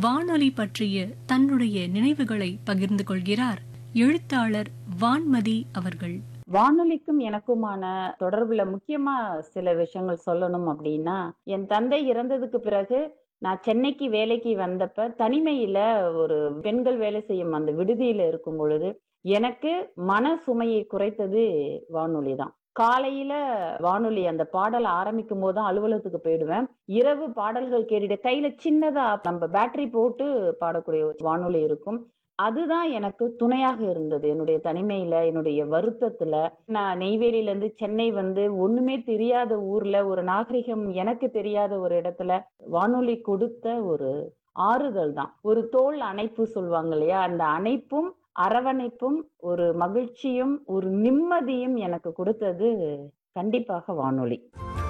வானொலி பற்றிய தன்னுடைய நினைவுகளை பகிர்ந்து கொள்கிறார் எழுத்தாளர் வான்மதி அவர்கள் வானொலிக்கும் எனக்குமான தொடர்புல முக்கியமா சில விஷயங்கள் சொல்லணும் அப்படின்னா என் தந்தை இறந்ததுக்கு பிறகு நான் சென்னைக்கு வேலைக்கு வந்தப்ப தனிமையில ஒரு பெண்கள் வேலை செய்யும் அந்த விடுதியில இருக்கும் பொழுது எனக்கு மன சுமையை குறைத்தது வானொலி தான் காலையில வானொலி அந்த பாடல் ஆரம்பிக்கும் போது தான் அலுவலகத்துக்கு போயிடுவேன் இரவு பாடல்கள் கேட்டுட்டு கையில சின்னதா நம்ம பேட்டரி போட்டு பாடக்கூடிய ஒரு வானொலி இருக்கும் அதுதான் எனக்கு துணையாக இருந்தது என்னுடைய தனிமையில என்னுடைய வருத்தத்துல நான் நெய்வேலியில இருந்து சென்னை வந்து ஒண்ணுமே தெரியாத ஊர்ல ஒரு நாகரிகம் எனக்கு தெரியாத ஒரு இடத்துல வானொலி கொடுத்த ஒரு ஆறுதல் தான் ஒரு தோல் அணைப்பு சொல்லுவாங்க இல்லையா அந்த அணைப்பும் அரவணைப்பும் ஒரு மகிழ்ச்சியும் ஒரு நிம்மதியும் எனக்கு கொடுத்தது கண்டிப்பாக வானொலி